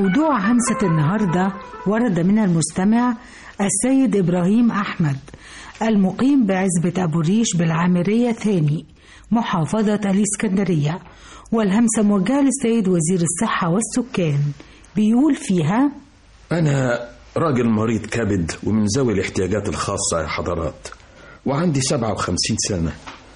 موضوع همسة النهاردة ورد من المستمع السيد إبراهيم أحمد المقيم بعزبة أبو الريش بالعامرية ثاني محافظة الإسكندرية والهمسة موجهة للسيد وزير الصحة والسكان بيقول فيها أنا راجل مريض كبد ومن ذوي الاحتياجات الخاصة يا حضرات وعندي 57 سنة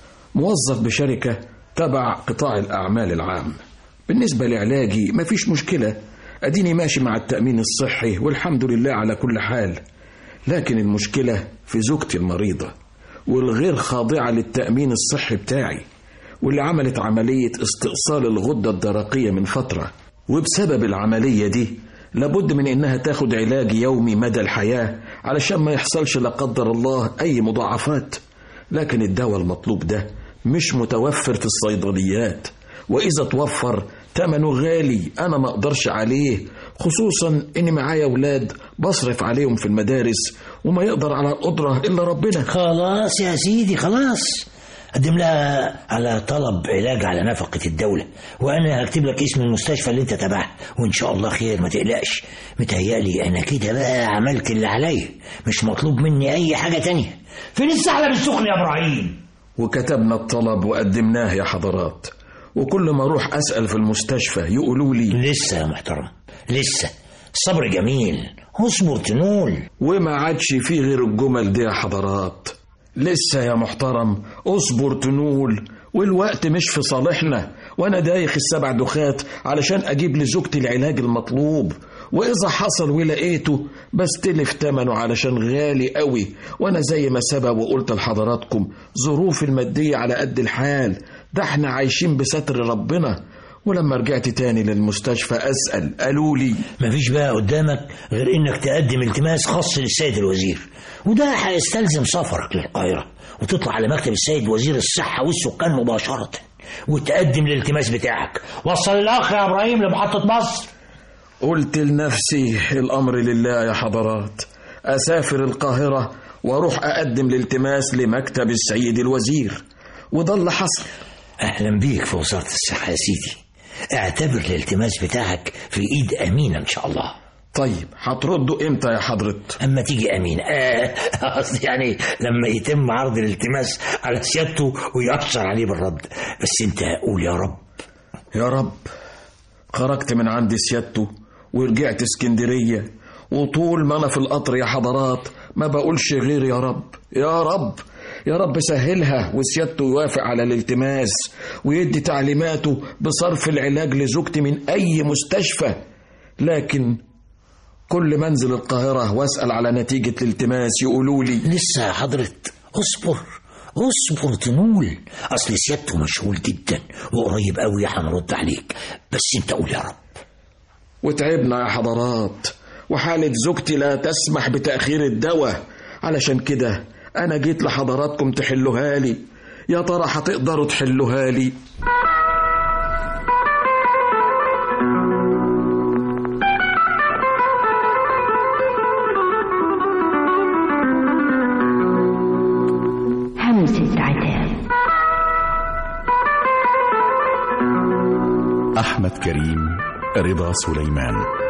موظف بشركة تبع قطاع الأعمال العام بالنسبة لعلاجي مفيش مشكلة أديني ماشي مع التأمين الصحي والحمد لله على كل حال لكن المشكلة في زوجتي المريضة والغير خاضعة للتأمين الصحي بتاعي واللي عملت عملية استئصال الغدة الدرقية من فترة وبسبب العملية دي لابد من إنها تاخد علاج يومي مدى الحياة علشان ما يحصلش لا قدر الله أي مضاعفات لكن الدواء المطلوب ده مش متوفر في الصيدليات وإذا توفر تمنه غالي أنا ما أقدرش عليه خصوصا إني معايا أولاد بصرف عليهم في المدارس وما يقدر على القدرة إلا ربنا خلاص يا سيدي خلاص قدم لها على طلب علاج على نفقة الدولة وأنا هكتب لك اسم المستشفى اللي أنت تبعها وإن شاء الله خير ما تقلقش متهيألي أنا كده بقى عملت اللي عليا مش مطلوب مني أي حاجة تانية فين السحلب السخن يا إبراهيم وكتبنا الطلب وقدمناه يا حضرات وكل ما أروح أسأل في المستشفى يقولوا لي لسه يا محترم لسه الصبر جميل اصبر تنول وما عادش فيه غير الجمل دي يا حضرات لسه يا محترم اصبر تنول والوقت مش في صالحنا وانا دايخ السبع دخات علشان اجيب لزوجتي العلاج المطلوب واذا حصل ولقيته بستلف تمنه علشان غالي قوي وانا زي ما سبق وقلت لحضراتكم ظروفي المادية على قد الحال ده احنا عايشين بستر ربنا ولما رجعت تاني للمستشفى اسال قالوا لي مفيش بقى قدامك غير انك تقدم التماس خاص للسيد الوزير وده هيستلزم سفرك للقاهرة وتطلع على مكتب السيد وزير الصحة والسكان مباشرة وتقدم الالتماس بتاعك وصل الأخ يا إبراهيم لمحطة مصر قلت لنفسي الامر لله يا حضرات اسافر القاهره واروح اقدم الالتماس لمكتب السيد الوزير وده اللي حصل أهلا بيك في وزارة الصحة يا سيدي اعتبر الالتماس بتاعك في إيد أمينة إن شاء الله طيب هتردوا امتى يا حضرة أما تيجي أمين آه، قصدي يعني لما يتم عرض الالتماس على سيادته ويأثر عليه بالرد بس أنت قول يا رب يا رب خرجت من عند سيادته ورجعت اسكندرية وطول ما أنا في القطر يا حضرات ما بقولش غير يا رب يا رب يا رب سهلها وسيادته يوافق على الالتماس ويدي تعليماته بصرف العلاج لزوجتي من أي مستشفى لكن كل ما انزل القاهرة واسأل على نتيجة الالتماس يقولوا لي لسه يا حضرة اصبر اصبر تنول أصل سيادته مشغول جدا وقريب قوي هنرد عليك بس أنت قول يا رب وتعبنا يا حضرات وحالة زوجتي لا تسمح بتأخير الدواء علشان كده أنا جيت لحضراتكم تحلوها لي يا ترى هتقدروا تحلوها لي همسة عتاب أحمد كريم رضا سليمان